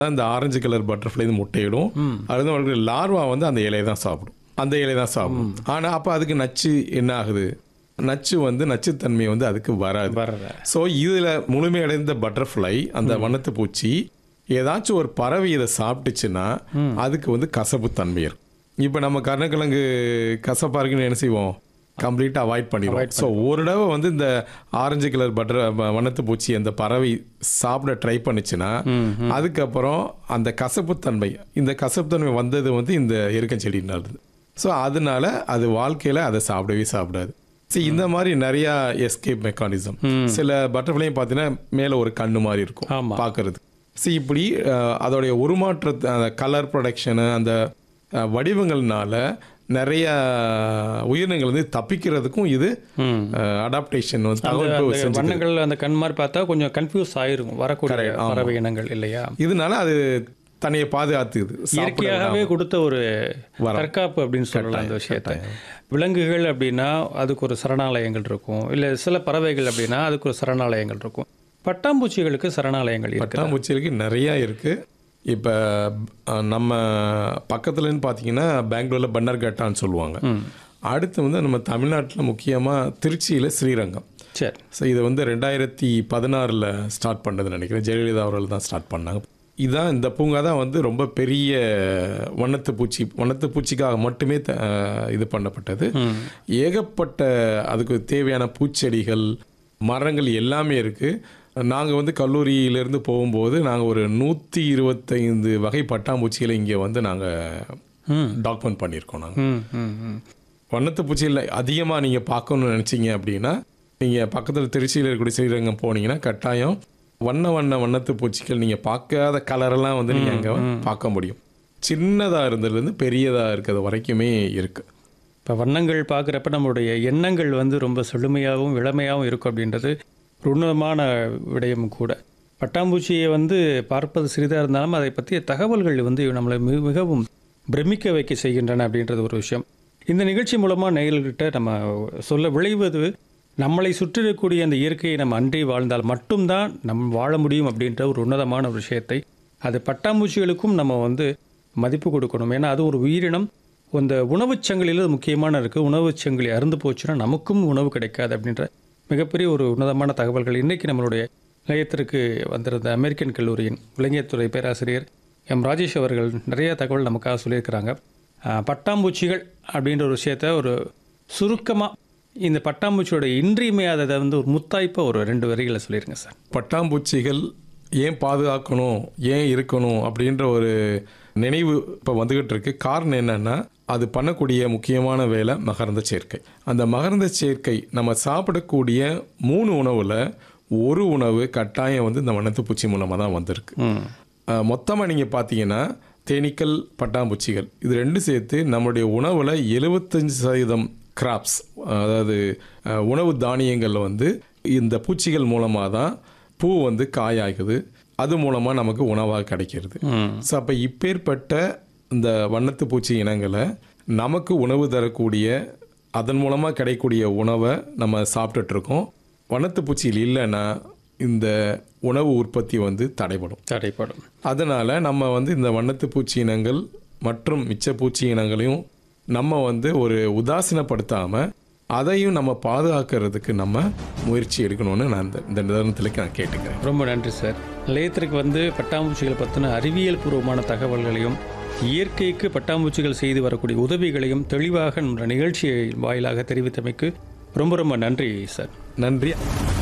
அந்த orange colour butterfly வந்து முட்டையிடும் அது வந்து லார்வா வந்து அந்த இலையை தான் சாப்பிடும் அந்த இலையை தான் சாப்பிடும் ஆனால் அப்போ அதுக்கு நச்சு என்ன ஆகுது நச்சு வந்து நச்சுத்தன்மை வந்து அதுக்கு வராது வர்றத ஸோ இதில் முழுமையடைந்த பட்டர்ஃப்ளை அந்த வண்ணத்து பூச்சி ஏதாச்சும் ஒரு பறவை இதை சாப்பிட்டுச்சுன்னா அதுக்கு வந்து கசப்பு தன்மை இருக்கும் இப்போ நம்ம கருணக்கிழங்கு கசப்பா இருக்குன்னு என்ன செய்வோம் கம்ப்ளீட்டாக அவாய்ட் பண்ணிடுவோம் ஸோ ஒரு தடவை வந்து இந்த ஆரஞ்சு கலர் பட்டர் வண்ணத்து பூச்சி அந்த பறவை சாப்பிட ட்ரை பண்ணுச்சுன்னா அதுக்கப்புறம் அந்த கசப்புத்தன்மை இந்த கசப்புத்தன்மை வந்தது வந்து இந்த எருக்கஞ்செடினால ஸோ அதனால அது வாழ்க்கையில் அதை சாப்பிடவே சாப்பிடாது சரி இந்த மாதிரி நிறைய எஸ்கேப் மெக்கானிசம் சில பட்டர்ஃப்ளையும் பார்த்தீங்கன்னா மேலே ஒரு கண்ணு மாதிரி இருக்கும் ஆமா. பார்க்கறது சரி இப்படி அஹ், அதோடைய உருமாற்ற அந்த கலர் ப்ரொடக்ஷனு அந்த அஹ், வடிவங்கள்னால நிறைய உயிரினங்கள் வந்து தப்பிக்கிறதுக்கும் இது அடாப்டேஷன் வந்து தகவல் அந்த செஞ்சு வண்ணங்கள் அந்த கண் மாதிரி பார்த்தா கொஞ்சம் கன்ஃபியூஸ் ஆயிருக்கும் வரக்கூடிய பறவை இனங்கள் இல்லையா இதனால அது தன்னைய பாதுகாத்துக்குது சாப்பிட இயற்கையாகவே கொடுத்த ஒரு தற்காப்பு அப்படின்னு சொல்லலாம் அந்த விஷயத்தை விலங்குகள் அப்படின்னா அதுக்கு ஒரு சரணாலயங்கள் இருக்கும் இல்லை சில பறவைகள் அப்படின்னா அதுக்கு ஒரு சரணாலயங்கள் இருக்கும் பட்டாம்பூச்சிகளுக்கு சரணாலயங்கள் இருக்கு பட்டாம்பூச்சிகளுக்கு நிறைய இருக்கு இப்போ நம்ம பக்கத்துலன்னு பார்த்தீங்கன்னா பெங்களூரில் பன்னர்கட்டான்னு சொல்லுவாங்க அடுத்து வந்து நம்ம தமிழ்நாட்டில் முக்கியமாக திருச்சியில் ஸ்ரீரங்கம் சரி ஸோ இதை வந்து ரெண்டாயிரத்தி பதினாறில் ஸ்டார்ட் பண்ணதுன்னு நினைக்கிறேன் ஜெயலலிதா அவர்கள் தான் ஸ்டார்ட் பண்ணாங்க இதான் இந்த பூங்கா தான் வந்து ரொம்ப பெரிய வண்ணத்து பூச்சி வண்ணத்து பூச்சிக்காக மட்டுமே த- அஹ் இது பண்ணப்பட்டது ஏகப்பட்ட அதுக்கு தேவையான பூச்செடிகள் மரங்கள் எல்லாமே இருக்குது நாங்கள் வந்து கல்லூரியிலேருந்து போகும்போது நாங்கள் ஒரு நூற்றி இருபத்தைந்து வகை பட்டாம்பூச்சிகளை இங்கே வந்து நாங்கள் டாக்குமெண்ட் பண்ணியிருக்கோம் நாங்கள் ம் ம் ம் வண்ணத்து பூச்சியில் அதிகமாக நீங்கள் பார்க்கணும்னு நினச்சிங்க அப்படின்னா நீங்கள் பக்கத்தில் திருச்சியில் இருக்கக்கூடிய ஸ்ரீரங்கம் போனீங்கன்னா கட்டாயம் வண்ண வண்ண வண்ணத்து பூச்சிகள் நீங்கள் பார்க்காத கலரெல்லாம் வந்து நீங்கள் அங்கே பார்க்க முடியும் சின்னதாக இருந்ததுலேருந்து பெரியதாக இருக்கிறது வரைக்குமே இருக்குது இப்போ வண்ணங்கள் பார்க்குறப்ப நம்மளுடைய எண்ணங்கள் வந்து ரொம்ப செழுமையாகவும் இளமையாகவும் இருக்கும் அப்படின்றது ஒரு உன்னதமான விடயம் கூட பட்டாம்பூச்சியை வந்து பார்ப்பது சிறிதாக இருந்தாலும் அதை பற்றிய தகவல்கள் வந்து நம்மளை மிக- மிகவும் பிரமிக்க வைக்க செய்கின்றன அப்படின்றது ஒரு விஷயம் இந்த நிகழ்ச்சி மூலமாக நேயர்கள்கிட்ட நம்ம சொல்ல விளைவது நம்மளை சுற்றிருக்கக்கூடிய அந்த இயற்கையை நம்ம அன்றி வாழ்ந்தால் மட்டும்தான் நம் வாழ முடியும் அப்படின்ற ஒரு உன்னதமான ஒரு விஷயத்தை அது பட்டாம்பூச்சிகளுக்கும் நம்ம வந்து மதிப்பு கொடுக்கணும் ஏன்னா அது ஒரு உயிரினம் அந்த உணவுச் சங்கிலியில் அது முக்கியமான இருக்குது உணவுச் சங்கிலி அருந்து போச்சுன்னா நமக்கும் உணவு கிடைக்காது அப்படின்ற மிகப்பெரிய ஒரு உன்னதமான தகவல்கள் இன்றைக்கி நம்மளுடைய நிலையத்திற்கு வந்திருந்த அமெரிக்கன் கல்லூரியின் விலங்கியத்துறை பேராசிரியர் எம் ராஜேஷ் அவர்கள் நிறைய தகவல் நமக்காக சொல்லியிருக்கிறாங்க ஆஹ், பட்டாம்பூச்சிகள் அப்படின்ற ஒரு விஷயத்த ஒரு சுருக்கமாக இந்த பட்டாம்பூச்சியோட இன்றியமையாததை வந்து ஒரு முத்தாய்ப்பாக ஒரு ரெண்டு வரிகளை சொல்லியிருங்க சார் பட்டாம்பூச்சிகள் ஏன் பாதுகாக்கணும் ஏன் இருக்கணும் அப்படின்ற ஒரு நினைவு இப்போ வந்துகிட்டு இருக்கு காரணம் என்னன்னா அது பண்ணக்கூடிய முக்கியமான வேலை மகரந்த சேர்க்கை அந்த மகரந்த சேர்க்கை நம்ம சாப்பிடக்கூடிய மூணு உணவில் ஒரு உணவு கட்டாயம் வந்து இந்த வண்ணத்துப்பூச்சி மூலமாக தான் வந்திருக்கு மொத்தமாக நீங்கள் பார்த்தீங்கன்னா தேனீக்கள் பட்டாம்பூச்சிகள் இது ரெண்டும் சேர்த்து நம்மளுடைய உணவில் எழுபத்தஞ்சு சதவீதம் கிராப்ஸ் அதாவது அஹ், உணவு தானியங்களில் வந்து இந்த பூச்சிகள் மூலமாக தான் பூ வந்து காயாகுது அது மூலமாக நமக்கு உணவாக கிடைக்கிறது ஸோ அப்போ இப்பேற்பட்ட இந்த வண்ணத்து பூச்சி இனங்களை நமக்கு உணவு தரக்கூடிய அதன் மூலமாக கிடைக்கக்கூடிய உணவை நம்ம சாப்பிட்டுட்டு இருக்கோம் வண்ணத்து பூச்சியில் இல்லைன்னா இந்த உணவு உற்பத்தி வந்து தடைபடும் தடைப்படும் அதனால் நம்ம வந்து இந்த வண்ணத்து பூச்சி இனங்கள் மற்றும் மிச்ச பூச்சி இனங்களையும் நம்ம வந்து ஒரு உதாசீனப்படுத்தாமல் அதையும் நம்ம பாதுகாக்கிறதுக்கு நம்ம முயற்சி எடுக்கணும்னு நான் இந்த இந்த நிறுவனத்துக்கு நான் கேட்டுக்கிறேன் ரொம்ப நன்றி சார் நிலையத்திற்கு வந்து பட்டாம்பூச்சிகள் பற்றின அறிவியல் பூர்வமான தகவல்களையும் இயற்கைக்கு பட்டாம்பூச்சிகள் செய்து வரக்கூடிய உதவிகளையும் தெளிவாக நம்ம நிகழ்ச்சியை வாயிலாக தெரிவித்தமைக்கு ரொம்ப ரொம்ப நன்றி சார் நன்றி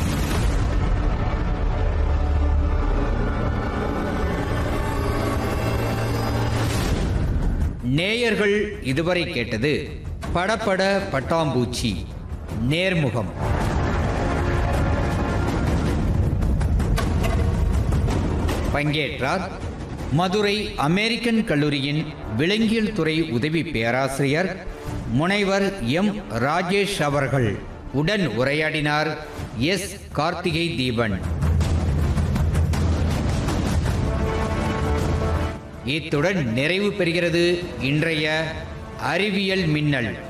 நேயர்கள் இதுவரை கேட்டது படபட பட்டாம்பூச்சி நேர்முகம் பங்கேற்றார் மதுரை அமெரிக்கன் கல்லூரியின் விலங்கியல் துறை உதவி பேராசிரியர் முனைவர் எம் ராஜேஷ் அவர்கள் உடன் உரையாடினார் எஸ் கார்த்திகை தீபன் இத்துடன் நிறைவு பெறுகிறது இன்றைய அறிவியல் மின்னல்